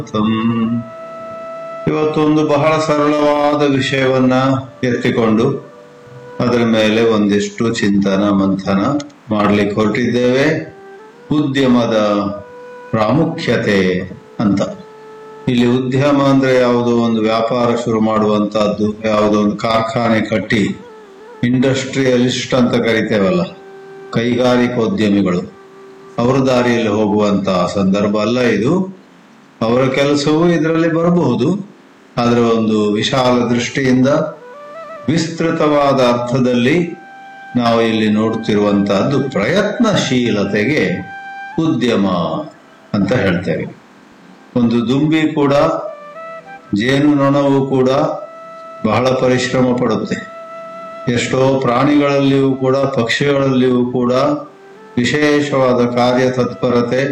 ಇವತ್ತೊಂದು ಬಹಳ ಸರಳವಾದ ವಿಷಯವನ್ನ ಎತ್ತಿಕೊಂಡು ಅದರ ಮೇಲೆ ಒಂದಿಷ್ಟು ಚಿಂತನ ಮಂಥನ ಮಾಡ್ಲಿಕ್ಕೆ ಹೊರಟಿದ್ದೇವೆ ಉದ್ಯಮದ ಪ್ರಾಮುಖ್ಯತೆ ಅಂತ ಇಲ್ಲಿ ಉದ್ಯಮ ಅಂದ್ರೆ ಯಾವುದೋ ಒಂದು ವ್ಯಾಪಾರ ಶುರು ಮಾಡುವಂತಹದ್ದು ಯಾವುದೋ ಒಂದು ಕಾರ್ಖಾನೆ ಕಟ್ಟಿ ಇಂಡಸ್ಟ್ರಿಯಲಿಸ್ಟ್ ಅಂತ ಕರಿತೇವಲ್ಲ ಕೈಗಾರಿಕೋದ್ಯಮಿಗಳು ಅವರ ದಾರಿಯಲ್ಲಿ ಹೋಗುವಂತಹ ಸಂದರ್ಭ ಅಲ್ಲ ಇದು ಅವರ ಕೆಲಸವೂ ಇದರಲ್ಲಿ ಬರಬಹುದು ಆದರೆ ಒಂದು ವಿಶಾಲ ದೃಷ್ಟಿಯಿಂದ ವಿಸ್ತೃತವಾದ ಅರ್ಥದಲ್ಲಿ ನಾವು ಇಲ್ಲಿ ನೋಡ್ತಿರುವಂತಹದ್ದು ಪ್ರಯತ್ನಶೀಲತೆಗೆ ಉದ್ಯಮ ಅಂತ ಹೇಳ್ತೇವೆ ಒಂದು ದುಂಬಿ ಕೂಡ ಜೇನು ನೊಣವು ಕೂಡ ಬಹಳ ಪರಿಶ್ರಮ ಪಡುತ್ತೆ ಎಷ್ಟೋ ಪ್ರಾಣಿಗಳಲ್ಲಿಯೂ ಕೂಡ ಪಕ್ಷಿಗಳಲ್ಲಿಯೂ ಕೂಡ ವಿಶೇಷವಾದ ಕಾರ್ಯ ತತ್ಪರತೆ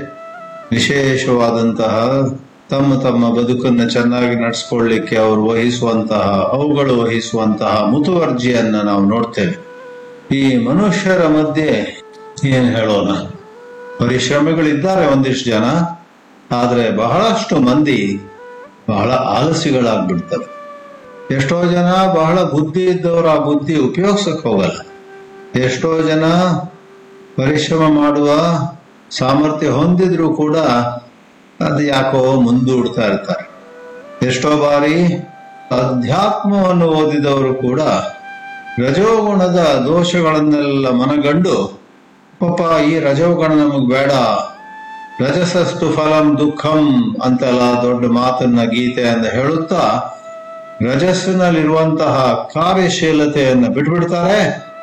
ವಿಶೇಷವಾದಂತಹ ತಮ್ಮ ತಮ್ಮ ಬದುಕನ್ನು ಚೆನ್ನಾಗಿ ನಡೆಸ್ಕೊಳ್ಳಿಕ್ಕೆ ಅವರು ವಹಿಸುವಂತಹ ಅವುಗಳು ವಹಿಸುವಂತಹ ಮುತುವರ್ಜಿಯನ್ನ ನಾವು ನೋಡ್ತೇವೆ ಈ ಮನುಷ್ಯರ ಮಧ್ಯೆ ಏನ್ ಹೇಳೋಣ ಪರಿಶ್ರಮಿಗಳಿದ್ದಾರೆ ಒಂದಿಷ್ಟು ಜನ ಆದ್ರೆ ಬಹಳಷ್ಟು ಮಂದಿ ಬಹಳ ಆಲಸಿಗಳಾಗ್ಬಿಡ್ತವೆ ಎಷ್ಟೋ ಜನ ಬಹಳ ಬುದ್ಧಿ ಇದ್ದವರು ಆ ಬುದ್ಧಿ ಉಪಯೋಗಿಸಕ್ ಹೋಗಲ್ಲ ಎಷ್ಟೋ ಜನ ಪರಿಶ್ರಮ ಮಾಡುವ ಸಾಮರ್ಥ್ಯ ಹೊಂದಿದ್ರು ಕೂಡ ಅದು ಯಾಕೋ ಮುಂದೂಡ್ತಾ ಇರ್ತಾರೆ ಎಷ್ಟೋ ಬಾರಿ ಅಧ್ಯಾತ್ಮವನ್ನು ಓದಿದವರು ಕೂಡ ರಜೋಗುಣದ ದೋಷಗಳನ್ನೆಲ್ಲ ಮನಗಂಡು ಪಾಪ ಈ ರಜೋಗುಣ ನಮಗ್ ಬೇಡ ರಜಸಸ್ತು ಫಲಂ ದುಃಖಂ ಅಂತೆಲ್ಲ ದೊಡ್ಡ ಮಾತನ್ನ ಗೀತೆಯನ್ನ ಹೇಳುತ್ತಾ ರಜಸ್ಸಿನಲ್ಲಿರುವಂತಹ ಕಾರ್ಯಶೀಲತೆಯನ್ನು ಬಿಟ್ಬಿಡ್ತಾರೆ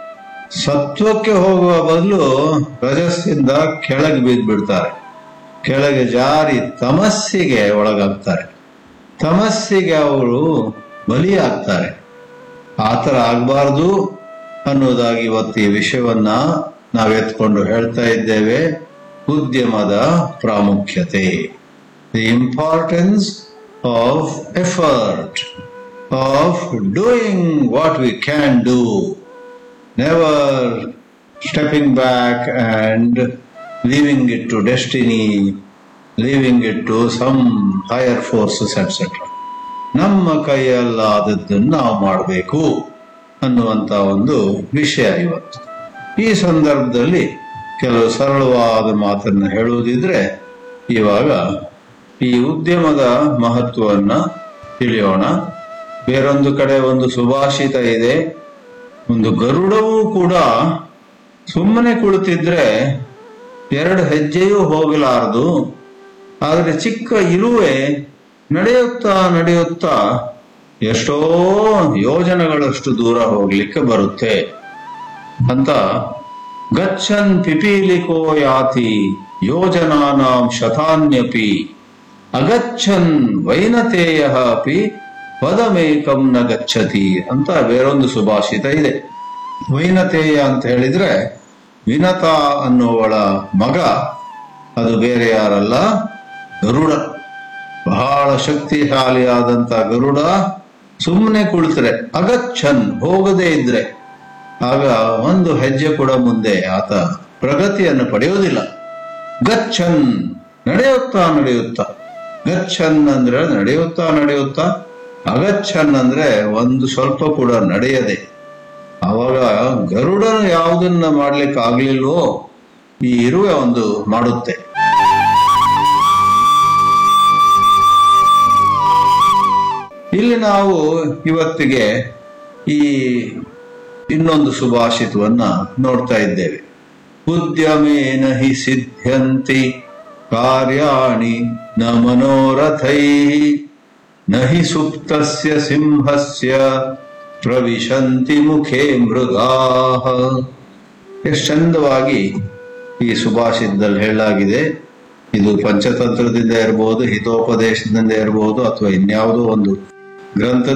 ಸತ್ವಕ್ಕೆ ಹೋಗುವ ಬದಲು ರಜಸ್ಸಿಂದ ಕೆಳಗೆ ಬಿದ್ದ್ಬಿಡ್ತಾರೆ ಕೆಳಗೆ ಜಾರಿ ತಮಸ್ಸಿಗೆ ಒಳಗಾಗ್ತಾರೆ ತಮಸ್ಸಿಗೆ ಅವರು ಬಲಿಯಾಗ್ತಾರೆ ಆತರ ಆಗಬಾರ್ದು ಅನ್ನೋದಾಗಿ ಇವತ್ತು ಈ ವಿಷಯವನ್ನ ನಾವು ಎತ್ಕೊಂಡು ಹೇಳ್ತಾ ಇದ್ದೇವೆ ಉದ್ಯಮದ ಪ್ರಾಮುಖ್ಯತೆ the importance of effort of doing what we can do never stepping back and leaving it to destiny leaving it to some higher forces etcetera ನಮ್ಮ ಕೈಯಲ್ಲಾದದ್ದನ್ನು ನಾವು ಮಾಡಬೇಕು ಅನ್ನುವಂತ ಒಂದು ವಿಷಯ ಇವತ್ತು ಈ ಸಂದರ್ಭದಲ್ಲಿ ಕೆಲವು ಸರಳವಾದ ಮಾತನ್ನ ಹೇಳುವುದಿದ್ರೆ ಇವಾಗ ಈ ಉದ್ಯಮದ ಮಹತ್ವವನ್ನ ತಿಳಿಯೋಣ ಬೇರೊಂದು ಕಡೆ ಒಂದು ಸುಭಾಷಿತ ಇದೆ ಒಂದು ಗರುಡವೂ ಕೂಡ ಸುಮ್ಮನೆ ಕುಳಿತಿದ್ರೆ ಎರಡು ಹೆಜ್ಜೆಯೂ ಹೋಗಲಾರದು ಆದರೆ ಚಿಕ್ಕ ಇರುವೆ ನಡೆಯುತ್ತಾ ನಡೆಯುತ್ತಾ ಎಷ್ಟೋ ಯೋಜನೆಗಳಷ್ಟು ದೂರ ಹೋಗ್ಲಿಕ್ಕೆ ಬರುತ್ತೆ ಅಂತ ಗಚ್ಚನ್ ಪಿಪೀಲಿಕೋ ಯಾತಿ ಯೋಜನಾನಾಂ ಶತಾನ್ಯಪಿ ಅಗಚ್ಚನ್ ವೈನತೇಯ ಅಪಿ ಪದಮೇಕಂ ನ ಗಚ್ಚತಿ ಅಂತ ಬೇರೊಂದು ಸುಭಾಷಿತ ಇದೆ ವೈನತೇಯ ಅಂತ ಹೇಳಿದ್ರೆ ವಿನತ ಅನ್ನುವಳ ಮಗ ಅದು ಬೇರೆ ಯಾರಲ್ಲ ಗರುಡ ಬಹಳ ಶಕ್ತಿಶಾಲಿಯಾದಂತ ಗರುಡ ಸುಮ್ಮನೆ ಕುಳಿತರೆ ಅಗಚ್ಚನ್ ಹೋಗದೇ ಇದ್ರೆ ಆಗ ಒಂದು ಹೆಜ್ಜೆ ಕೂಡ ಮುಂದೆ ಆತ ಪ್ರಗತಿಯನ್ನು ಪಡೆಯೋದಿಲ್ಲ ಗಚ್ಚನ್ ನಡೆಯುತ್ತಾ ನಡೆಯುತ್ತಾ ಗಚ್ಚನ್ ಅಂದ್ರೆ ನಡೆಯುತ್ತಾ ನಡೆಯುತ್ತಾ ಅಗಚ್ಚನ್ ಅಂದ್ರೆ ಒಂದು ಸ್ವಲ್ಪ ಕೂಡ ನಡೆಯದೆ ಅವಾಗ ಗರುಡನು ಯಾವುದನ್ನ ಮಾಡ್ಲಿಕ್ಕೆ ಆಗ್ಲಿಲ್ವೋ ಈ ಇರುವೆ ಒಂದು ಮಾಡುತ್ತೆ ಇಲ್ಲಿ ನಾವು ಇವತ್ತಿಗೆ ಈ ಇನ್ನೊಂದು ಸುಭಾಷಿತವನ್ನ ನೋಡ್ತಾ ಇದ್ದೇವೆ ಉದ್ಯಮೇನ ಹಿ ಸಿದ್ಧ್ಯಂತಿ ಕಾರ್ಯಾಣಿ ನ ಮನೋರಥೈ ನ ಹಿ ಸುಪ್ತಸ್ಯ ಸಿಂಹಸ್ಯ ಪ್ರವಿಶಂತಿ ಮುಖೇ ಮೃಗಾಹ ಎಷ್ಟು ಚಂದವಾಗಿ ಈ ಸುಭಾಷಿತದಲ್ಲಿ ಹೇಳಲಾಗಿದೆ ಇದು ಪಂಚತಂತ್ರದಿಂದ ಇರಬಹುದು ಹಿತೋಪದೇಶದಿಂದ ಇರಬಹುದು ಅಥವಾ ಇನ್ಯಾವುದೋ ಒಂದು ಗ್ರಂಥದ